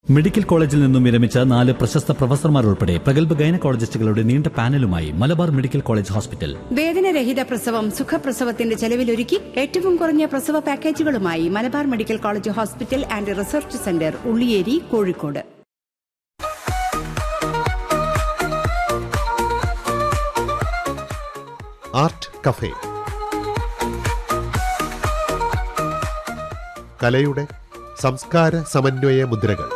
Medical കോളേജിൽ നിന്നും വിരമിച്ച നാല് പ്രശസ്ത പ്രൊഫസർമാർ ഉൾപ്പെടെ പ്രഗത്ഭ ഗൈനക്കോളജിസ്റ്റുകളുടെ നീണ്ട പാനലുമായി മലബാർ മെഡിക്കൽ കോളേജ് ഹോസ്പിറ്റൽ വേദനരഹിത പ്രസവം സുഖപ്രസവത്തിന്റെ ചെലവിലൊരുക്കി ഏറ്റവും കുറഞ്ഞ പ്രസവ പാക്കേജുകളുമായി Malabar medical college hospital and research centre Ulliyeri Kozhikode art cafe കലയുടെ സംസ്കാര സമന്വയ മുദ്രകൾ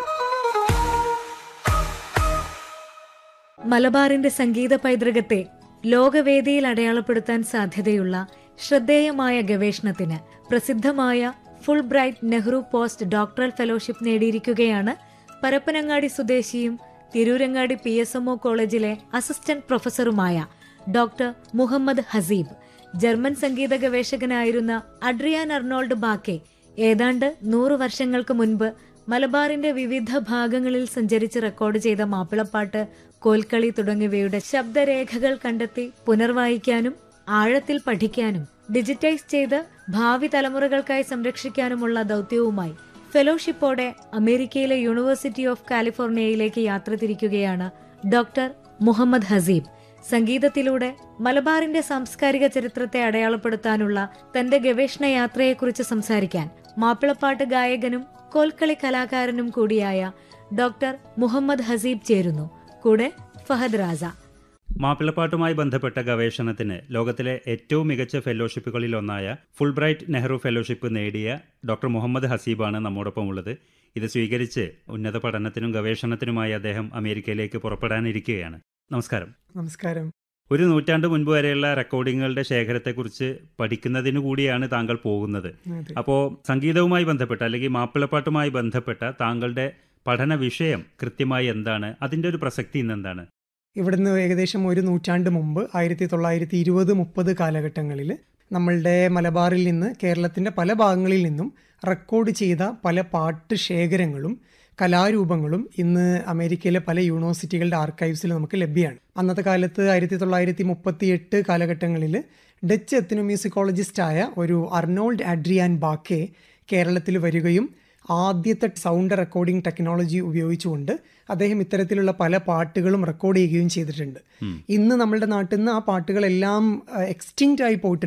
മലബാറിന്റെ സംഗീത പൈതൃകത്തെ ലോകവേദിയിൽ അടയാളപ്പെടുത്താൻ സാധ്യതയുള്ള ശ്രദ്ധേയമായ ഗവേഷണത്തിന് പ്രസിദ്ധമായ Fulbright Nehru post doctoral fellowship നേടിയിരിക്കുകയാണ് പരപ്പനങ്ങാടി സ്വദേശിയും തിരൂരങ്ങാടി പി എസ് എംഒ കോളേജിലെ അസിസ്റ്റന്റ് പ്രൊഫസറുമായ ഡോക്ടർ മുഹമ്മദ് ഹസീബ് ജർമ്മൻ സംഗീത ഗവേഷകനായിരുന്ന അഡ്രിയാൻ അർണോൾഡ് ബാക്കെ ഏതാണ്ട് നൂറു വർഷങ്ങൾക്ക് മുൻപ് മലബാറിന്റെ വിവിധ ഭാഗങ്ങളിൽ സഞ്ചരിച്ച് റെക്കോർഡ് ചെയ്ത മാപ്പിളപ്പാട്ട് കോൽക്കളി തുടങ്ങിയവയുടെ ശബ്ദരേഖകൾ കണ്ടെത്തി പുനർവായിക്കാനും ആഴത്തിൽ പഠിക്കാനും ഡിജിറ്റൈസ് ചെയ്ത് ഭാവി തലമുറകൾക്കായി സംരക്ഷിക്കാനുമുള്ള ദൗത്യവുമായി ഫെലോഷിപ്പോടെ അമേരിക്കയിലെ യൂണിവേഴ്സിറ്റി ഓഫ് കാലിഫോർണിയയിലേക്ക് യാത്ര തിരിക്കുകയാണ് ഡോക്ടർ മുഹമ്മദ് ഹസീബ് സംഗീതത്തിലൂടെ മലബാറിന്റെ സാംസ്കാരിക ചരിത്രത്തെ അടയാളപ്പെടുത്താനുള്ള തന്റെ ഗവേഷണ യാത്രയെക്കുറിച്ച് സംസാരിക്കാൻ മാപ്പിളപ്പാട്ട് ഗായകനും കോൽക്കളി കലാകാരനും കൂടിയായ ഡോക്ടർ മുഹമ്മദ് ഹസീബ് ചേരുന്നു കൂടെ ഫഹദ് റാസ മാപ്പിളപ്പാട്ടുമായി ബന്ധപ്പെട്ട ഗവേഷണത്തിന് ലോകത്തിലെ ഏറ്റവും മികച്ച ഫെലോഷിപ്പുകളിൽ ഒന്നായ ഫുൾബ്രൈറ്റ് നെഹ്റു ഫെലോഷിപ്പ് നേടിയ ഡോക്ടർ മുഹമ്മദ് ഹസീബാണ് നമ്മോടൊപ്പം ഉള്ളത് ഇത് സ്വീകരിച്ച് ഉന്നത പഠനത്തിനും ഗവേഷണത്തിനുമായി അദ്ദേഹം അമേരിക്കയിലേക്ക് പുറപ്പെടാനിരിക്കുകയാണ് നമസ്കാരം നമസ്കാരം ഒരു നൂറ്റാണ്ട് മുൻപ് വരെയുള്ള റെക്കോർഡിങ്ങുകളുടെ ശേഖരത്തെക്കുറിച്ച് പഠിക്കുന്നതിനു കൂടിയാണ് താങ്കൾ പോകുന്നത് അതെ. അപ്പോൾ സംഗീതവുമായി ബന്ധപ്പെട്ട അല്ലെങ്കിൽ മാപ്പിളപ്പാട്ടുമായി ബന്ധപ്പെട്ട താങ്കളുടെ പഠന വിഷയം കൃത്യമായി എന്താണ് അതിൻ്റെ ഒരു പ്രസക്തി ഇന്ന് എന്താണ് ഇവിടുന്ന് ഏകദേശം ഒരു നൂറ്റാണ്ട് മുമ്പ് ആയിരത്തി തൊള്ളായിരത്തി ഇരുപത് മുപ്പത് കാലഘട്ടങ്ങളിൽ നമ്മളുടെ മലബാറിൽ നിന്ന് കേരളത്തിൻ്റെ പല ഭാഗങ്ങളിൽ നിന്നും റെക്കോർഡ് ചെയ്ത പല പാട്ട് ശേഖരങ്ങളും കലാരൂപങ്ങളും ഇന്ന് അമേരിക്കയിലെ പല യൂണിവേഴ്സിറ്റികളുടെ ആർക്കൈവ്സിൽ നമുക്ക് ലഭ്യമാണ് അന്നത്തെ കാലത്ത് ആയിരത്തി തൊള്ളായിരത്തി മുപ്പത്തി എട്ട് കാലഘട്ടങ്ങളിൽ ഡച്ച് എത്തനോമ്യൂസിക്കോളജിസ്റ്റായ ഒരു അർണോൾഡ് അഡ്രിയാൻ ബാക്കെ കേരളത്തിൽ വരികയും ആദ്യത്തെ സൗണ്ട് റെക്കോർഡിംഗ് ടെക്നോളജി ഉപയോഗിച്ചുകൊണ്ട് അദ്ദേഹം ഇത്തരത്തിലുള്ള പല പാട്ടുകളും റെക്കോർഡ് ചെയ്യുകയും ചെയ്തിട്ടുണ്ട് ഇന്ന് നമ്മളുടെ നാട്ടിൽ നിന്ന് ആ പാട്ടുകളെല്ലാം എക്സ്റ്റിങ്റ്റ് ആയി പോയിട്ടുണ്ട്